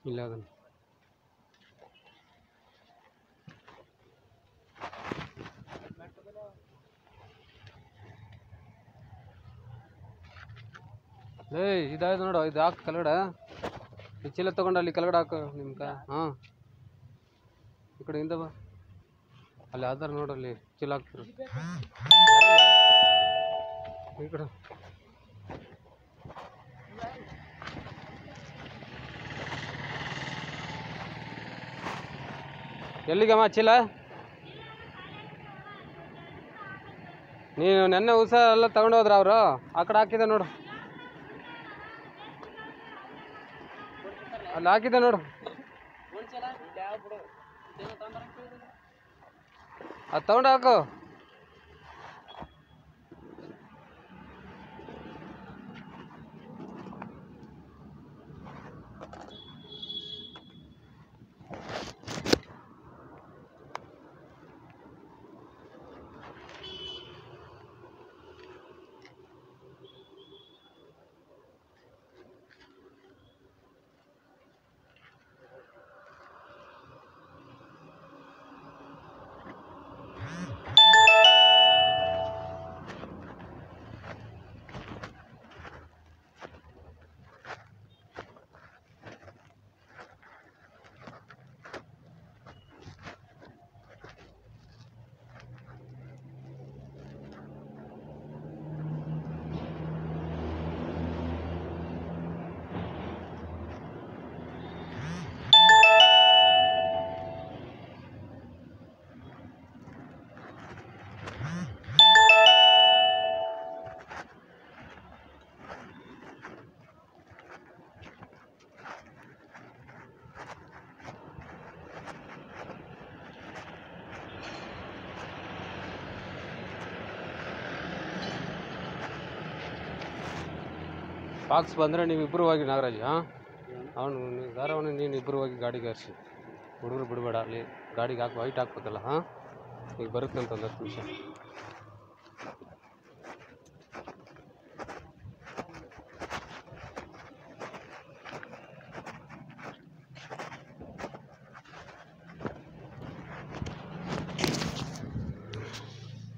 ಇಲ್ಲ ಅದನ್ನು ಏಯ್ ಇದಾಯ್ತು ನೋಡು ಇದು ಹಾಕು ಕೆಳಗಡೆ ಈ ಚೀಲ ತಗೊಂಡು ಅಲ್ಲಿ ಕೆಳಗಡೆ ಹಾಕು ನಿಮ್ಗೆ ಹಾಂ ಈ ಕಡೆ ಹಿಂದೆ ಬಾ ಅಲ್ಲಿ ಆಧಾರ ನೋಡು ಅಲ್ಲಿ ಚೀಲ ಹಾಕ್ತಿರು ಈ ಕಡೆ ಎಲ್ಲಿಗಮ್ಮ ಚೀಲ ನೀನು ನೆನ್ನೆ ಉಸ ಎಲ್ಲ ತಗೊಂಡು ಹೋದ್ರ ಅವರು ಆ ಕಡೆ ಹಾಕಿದೆ ನೋಡು ಅಲ್ಲಿ ಹಾಕಿದೆ ನೋಡು ಅದು ತಗೊಂಡು ಹಾಕು ಬಾಕ್ಸ್ ಬಂದರೆ ನೀವು ಇಬ್ಬರು ಹೋಗಿ ನಾಗರಾಜ್ ಹಾಂ ಅವನು ದಾರವನು ನೀನು ಇಬ್ಬರು ಹೋಗಿ ಗಾಡಿಗೆ ಹರಿಸಿ ಹುಡುಗರು ಬಿಡಬೇಡ ಅಲ್ಲಿ ಗಾಡಿಗೆ ಹಾಕಿ ವೈಟ್ ಹಾಕ್ಬೇಕಲ್ಲ ಹಾಂ ಈಗ ಬರುತ್ತೆ ಅಂತ ಒಂದು ಹತ್ತು ನಿಮಿಷ